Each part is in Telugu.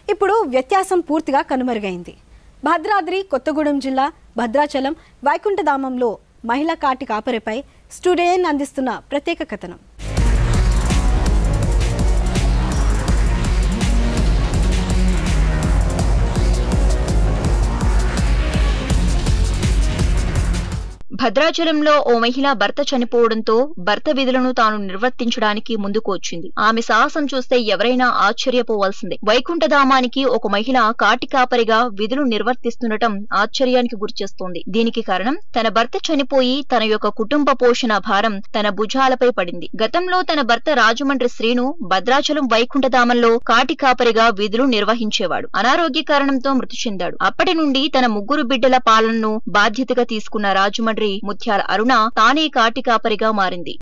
ఇప్పుడు వ్యత్యాసం పూర్తిగా కనుమరుగైంది భద్రాద్రి కొత్తగూడెం జిల్లా భద్రాచలం వైకుంఠధామంలో మహిళా కాటి కాపరిపై స్టూడియన్ అందిస్తున్న ప్రత్యేక కథనం భద్రాచలంలో ఓ మహిళ భర్త చనిపోవడంతో భర్త విధులను తాను నిర్వర్తించడానికి ముందుకు వచ్చింది ఆమె సాహసం చూస్తే ఎవరైనా ఆశ్చర్యపోవాల్సిందే వైకుంఠధామానికి ఒక మహిళ కాటి కాపరిగా విధులు నిర్వర్తిస్తుండటం ఆశ్చర్యానికి గురిచేస్తోంది దీనికి కారణం తన భర్త చనిపోయి తన యొక్క కుటుంబ పోషణ భారం తన భుజాలపై పడింది గతంలో తన భర్త రాజమండ్రి శ్రీను భద్రాచలం వైకుంఠధామంలో కాటి కాపరిగా విధులు నిర్వహించేవాడు అనారోగ్య కారణంతో మృతి చెందాడు అప్పటి నుండి తన ముగ్గురు బిడ్డల పాలనను బాధ్యతగా తీసుకున్న రాజమండ్రి ముత్యాల అరుణ తానే కాటి కాపరిగా మారింది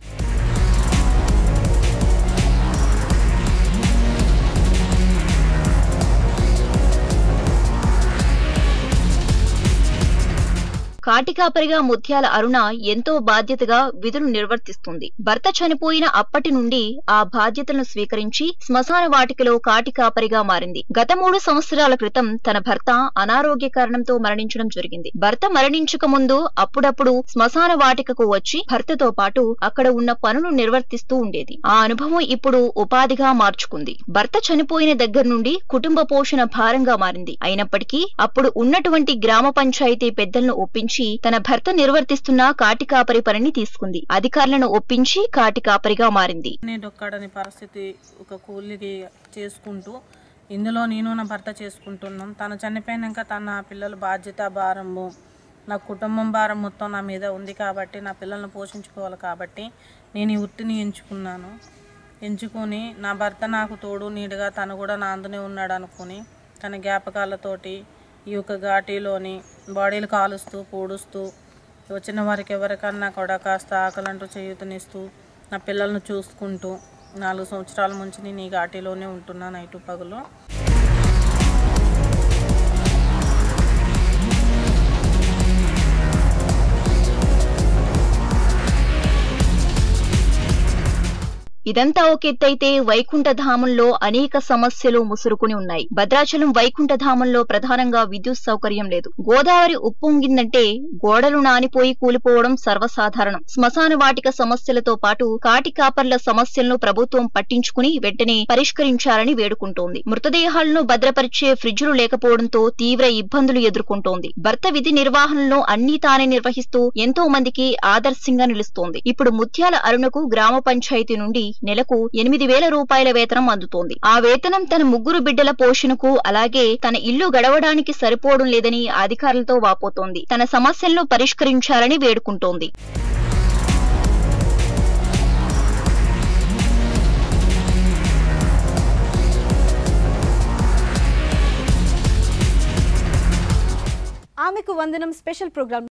కాటికాపరిగా ముత్యాల అరుణ ఎంతో బాధ్యతగా విధులు నిర్వర్తిస్తుంది భర్త చనిపోయిన అప్పటి నుండి ఆ బాధ్యతలను స్వీకరించి శ్మశాన వాటికలో కాటికాపరిగా మారింది గత మూడు సంవత్సరాల క్రితం తన భర్త అనారోగ్య కారణంతో మరణించడం జరిగింది భర్త మరణించక ముందు అప్పుడప్పుడు శ్మశాన వాటికకు వచ్చి భర్తతో పాటు అక్కడ ఉన్న పనులు నిర్వర్తిస్తూ ఉండేది ఆ అనుభవం ఇప్పుడు ఉపాధిగా మార్చుకుంది భర్త చనిపోయిన దగ్గర నుండి కుటుంబ పోషణ భారంగా మారింది అయినప్పటికీ అప్పుడు ఉన్నటువంటి గ్రామ పంచాయతీ పెద్దలను ఒప్పించి తన భర్త నిర్వర్తిస్తున్న కాటి కాపరి పనిని తీసుకుంది అధికారులను ఒప్పించి కాటి కాపరిగా మారింది నేను ఒక్కడని పరిస్థితి ఒక కూలికి చేసుకుంటూ ఇందులో నేను నా భర్త చేసుకుంటున్నాం తను చనిపోయినాక తన పిల్లల బాధ్యత భారము నా కుటుంబం భారం మొత్తం నా మీద ఉంది కాబట్టి నా పిల్లల్ని పోషించుకోవాలి కాబట్టి నేను ఈ వృత్తిని ఎంచుకున్నాను ఎంచుకొని నా భర్త నాకు తోడు నీడుగా తను కూడా నా అందునే ఉన్నాడు అనుకుని తన జ్ఞాపకాలతోటి ఈ యొక్క ఘాటీలోని బాడీలు కాలుస్తూ పూడుస్తూ వచ్చిన వారికి ఎవరికన్నా కూడా కాస్త ఆకలంటూ చేయూతనిస్తూ నా పిల్లల్ని చూసుకుంటూ నాలుగు సంవత్సరాల నుంచి నేను ఈ ఘాటీలోనే ఉంటున్నా నైటు పగులు ఇదంతా ఒక ఎత్తైతే వైకుంఠధామంలో అనేక సమస్యలు ముసురుకుని ఉన్నాయి భద్రాచలం వైకుంఠధామంలో ప్రధానంగా విద్యుత్ సౌకర్యం లేదు గోదావరి ఉప్పొంగిందంటే గోడలు నానిపోయి కూలిపోవడం సర్వసాధారణం శ్మశాన వాటిక సమస్యలతో పాటు కాటి కాపర్ల సమస్యలను ప్రభుత్వం పట్టించుకుని వెంటనే పరిష్కరించాలని వేడుకుంటోంది మృతదేహాలను భద్రపరిచే ఫ్రిడ్జులు లేకపోవడంతో తీవ్ర ఇబ్బందులు ఎదుర్కొంటోంది భర్త విధి నిర్వహణలో అన్ని తానే నిర్వహిస్తూ ఎంతో మందికి ఆదర్శంగా నిలుస్తోంది ఇప్పుడు ముత్యాల అరుణకు గ్రామ పంచాయతీ నుండి నెలకు ఎనిమిది వేల రూపాయల వేతనం అందుతోంది ఆ వేతనం తన ముగ్గురు బిడ్డల పోషణకు అలాగే తన ఇల్లు గడవడానికి సరిపోవడం లేదని అధికారులతో వాపోతోంది తన సమస్యలను పరిష్కరించాలని వేడుకుంటోంది ఆమెకు వందనం స్పెషల్ ప్రోగ్రాం